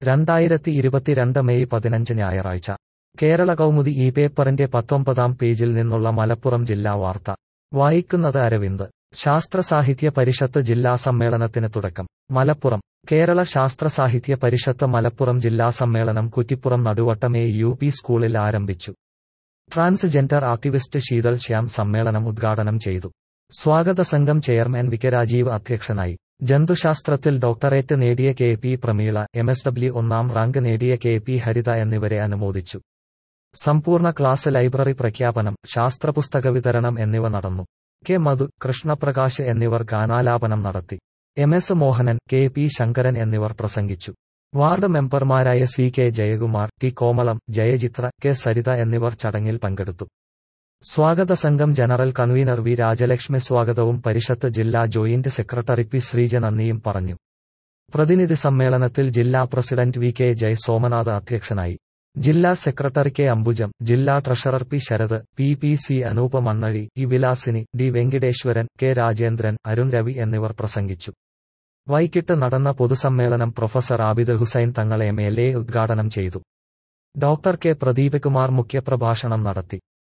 രണ്ടായിരത്തി ഇരുപത്തിരണ്ട് മെയ് പതിനഞ്ച് ഞായറാഴ്ച കേരള കൗമുദി ഈ പേപ്പറിന്റെ പത്തൊമ്പതാം പേജിൽ നിന്നുള്ള മലപ്പുറം ജില്ലാ വാർത്ത വായിക്കുന്നത് അരവിന്ദ് ശാസ്ത്ര സാഹിത്യ പരിഷത്ത് ജില്ലാ സമ്മേളനത്തിന് തുടക്കം മലപ്പുറം കേരള ശാസ്ത്ര സാഹിത്യ പരിഷത്ത് മലപ്പുറം ജില്ലാ സമ്മേളനം Kuttippuram Naduvattom A U P സ്കൂളിൽ ആരംഭിച്ചു ട്രാൻസ്ജെൻഡർ ആക്ടിവിസ്റ്റ് ശീതൾ ശ്യാം സമ്മേളനം ഉദ്ഘാടനം ചെയ്തു സ്വാഗത സംഘം ചെയർമാൻ വി കെ രാജീവ് അധ്യക്ഷനായി ജന്തുശാസ്ത്രത്തിൽ ഡോക്ടറേറ്റ് നേടിയ K P Prameela M S W ഒന്നാം റാങ്ക് നേടിയ കെ പി ഹരിത എന്നിവരെ അനുമോദിച്ചു സമ്പൂർണ്ണ ക്ലാസ് ലൈബ്രറി പ്രഖ്യാപനം ശാസ്ത്രപുസ്തക വിതരണം എന്നിവ നടന്നു കെ മധു കൃഷ്ണപ്രകാശ് എന്നിവർ ഗാനാലാപനം നടത്തി M S Mohanan K P Sankaran എന്നിവർ പ്രസംഗിച്ചു വാർഡ് മെമ്പർമാരായ C K Jayakumar T Komalam Jayachitra K Saritha എന്നിവർ ചടങ്ങിൽ പങ്കെടുത്തു സ്വാഗത സംഘം ജനറൽ കൺവീനർ വി രാജലക്ഷ്മി സ്വാഗതവും പരിഷത്ത് ജില്ലാ ജോയിന്റ് സെക്രട്ടറി പി ശ്രീജ നന്ദിയും പറഞ്ഞു പ്രതിനിധി സമ്മേളനത്തിൽ ജില്ലാ president V K Jaya Somanath അധ്യക്ഷനായി ജില്ലാ സെക്രട്ടറി കെ അംബുജം ജില്ലാ treasurer P Sarath P P C Anoopa Mannazhi E Vilasini D Venkiteswaran K Rajendran Arun Ravi എന്നിവർ പ്രസംഗിച്ചു വൈകിട്ട് നടന്ന പൊതുസമ്മേളനം പ്രൊഫസർ ആബിദ് ഹുസൈൻ തങ്ങൾ എം എൽ എ ഉദ്ഘാടനം ചെയ്തു ഡോക്ടർ കെ പ്രദീപകുമാർ മുഖ്യപ്രഭാഷണം നടത്തി